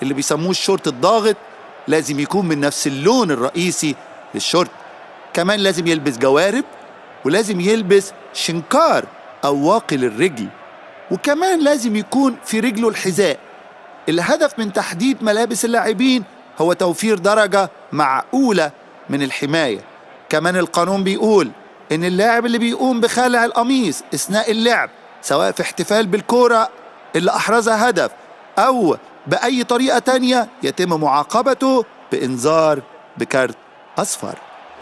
اللي بيسموه الشورت الضاغط لازم يكون من نفس اللون الرئيسي للشورت كمان لازم يلبس جوارب ولازم يلبس شنكار أو واقي للرجل وكمان لازم يكون في رجله الحذاء الهدف من تحديد ملابس اللاعبين هو توفير درجة معقولة من الحماية كمان القانون بيقول إن اللاعب اللي بيقوم بخلع القميص أثناء اللعب سواء في احتفال بالكورة اللي أحرزها هدف أو بأي طريقة تانية يتم معاقبته بإنذار بكارت أصفر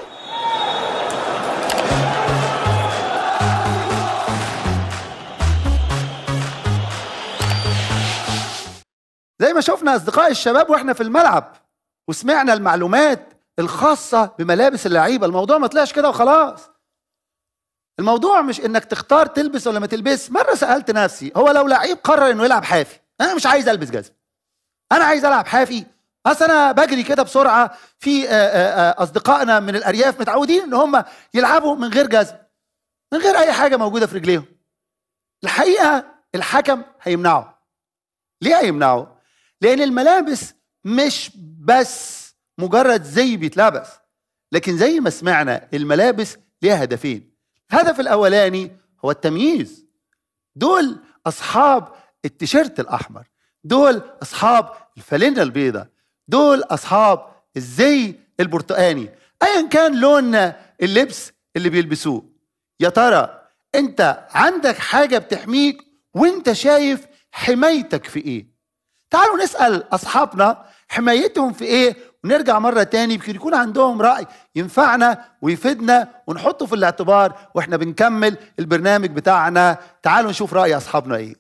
زي ما شفنا أصدقاء الشباب وإحنا في الملعب وسمعنا المعلومات الخاصة بملابس اللعيبة الموضوع ما طلعش كده وخلاص الموضوع مش انك تختار تلبس ولا ما تلبس مرة سألت نفسي هو لو لعيب قرر انه يلعب حافي انا مش عايز البس جزمة انا عايز العب حافي اصل انا بجري كده بسرعة في آه، آه، آه، اصدقائنا من الارياف متعودين ان هم يلعبوا من غير جزمة من غير اي حاجة موجودة في رجليهم الحقيقة الحكم هيمنعه ليه هيمنعه لان الملابس مش بس مجرد زي بيتلبس لكن زي ما سمعنا الملابس ليها هدفين الهدف الاولاني هو التمييز دول اصحاب التيشيرت الاحمر دول اصحاب الفانلة البيضاء دول اصحاب الزي البرتقاني ايا كان لون اللبس اللي بيلبسوه يا ترى انت عندك حاجه بتحميك وانت شايف حمايتك في ايه تعالوا نسال اصحابنا حمايتهم في ايه ونرجع مرة تاني يمكن يكون عندهم رأي ينفعنا ويفيدنا ونحطه في الاعتبار واحنا بنكمل البرنامج بتاعنا تعالوا نشوف رأي أصحابنا ايه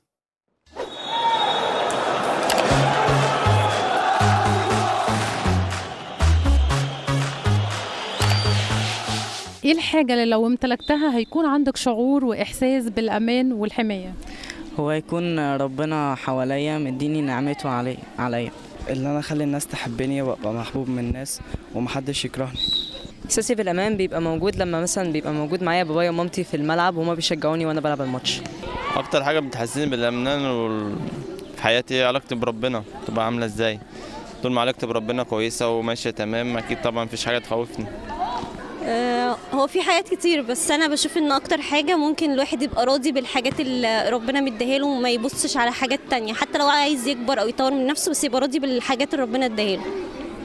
ايه الحاجة اللي لو امتلكتها هيكون عندك شعور واحساس بالامان والحماية هو يكون ربنا حواليا مديني نعمته علي عليا اللي انا اخلي الناس تحبني وابقى محبوب من الناس ومحدش يكرهني احساسي بالامان بيبقى موجود لما مثلا بيبقى موجود معايا بابايا ومامتي في الملعب وهما بيشجعوني وانا بلعب الماتش اكتر حاجه بتحسسني بالامان وال... في حياتي هي علاقتي بربنا تبقى عامله ازاي طول ما علاقتي بربنا كويسه وماشيه تمام اكيد طبعا مفيش حاجه تخوفني آه، هو في حاجات كتير بس انا بشوف ان اكتر حاجه ممكن الواحد يبقى راضي بالحاجات اللي ربنا مديها له وما يبصش على حاجات تانية حتى لو عايز يكبر او يطور من نفسه بس يبقى راضي بالحاجات اللي ربنا اداها له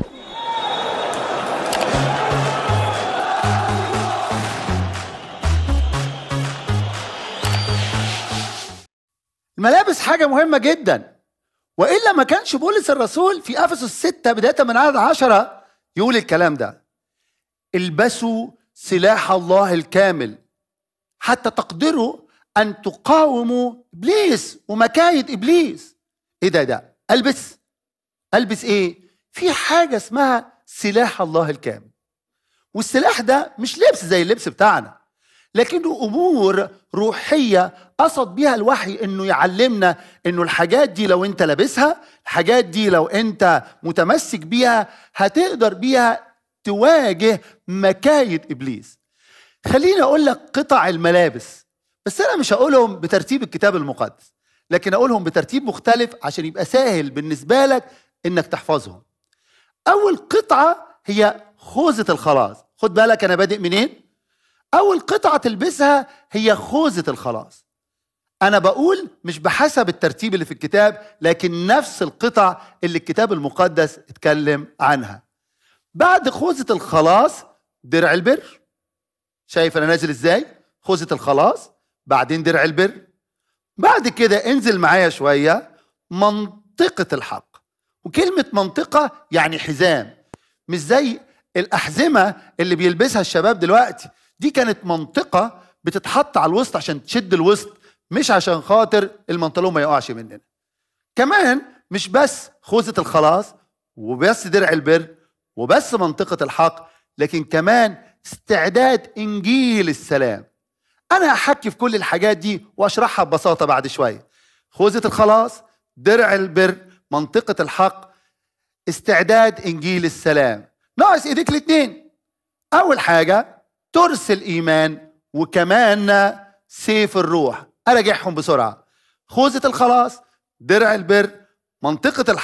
الملابس حاجة مهمة جدا وإلا ما كانش بولس الرسول في أفسس 6 بداية من عدد عشرة يقول الكلام ده البسوا سلاح الله الكامل حتى تقدروا أن تقاوموا إبليس ومكايد إبليس إيه ده ده ألبس ألبس إيه في حاجة اسمها سلاح الله الكامل والسلاح ده مش لبس زي اللبس بتاعنا لكنه امور روحيه قصد بيها الوحي انه يعلمنا انه الحاجات دي لو انت لابسها الحاجات دي لو انت متمسك بيها هتقدر بيها تواجه مكايد ابليس خليني اقول لك قطع الملابس بس انا مش هقولهم بترتيب الكتاب المقدس لكن اقولهم بترتيب مختلف عشان يبقى سهل بالنسبه لك انك تحفظهم اول قطعه هي خوذه الخلاص خد بالك انا بادئ منين أول قطعة تلبسها هي خوذة الخلاص أنا بقول مش بحسب الترتيب اللي في الكتاب لكن نفس القطع اللي الكتاب المقدس اتكلم عنها بعد خوذة الخلاص درع البر شايف أنا نازل إزاي خوذة الخلاص بعدين درع البر بعد كده انزل معايا شوية منطقة الحق وكلمة منطقة يعني حزام مش زي الأحزمة اللي بيلبسها الشباب دلوقتي دي كانت منطقة بتتحط على الوسط عشان تشد الوسط مش عشان خاطر البنطلون ما يقعش مننا كمان مش بس خوذة الخلاص وبس درع البر وبس منطقة الحق لكن كمان استعداد إنجيل السلام أنا هحكي في كل الحاجات دي وأشرحها ببساطة بعد شوية خوذة الخلاص درع البر منطقة الحق استعداد إنجيل السلام ناقص إيديك الاتنين أول حاجة ترس الإيمان وكمان سيف الروح أراجعهم بسرعة خوذة الخلاص درع البر منطقة الحق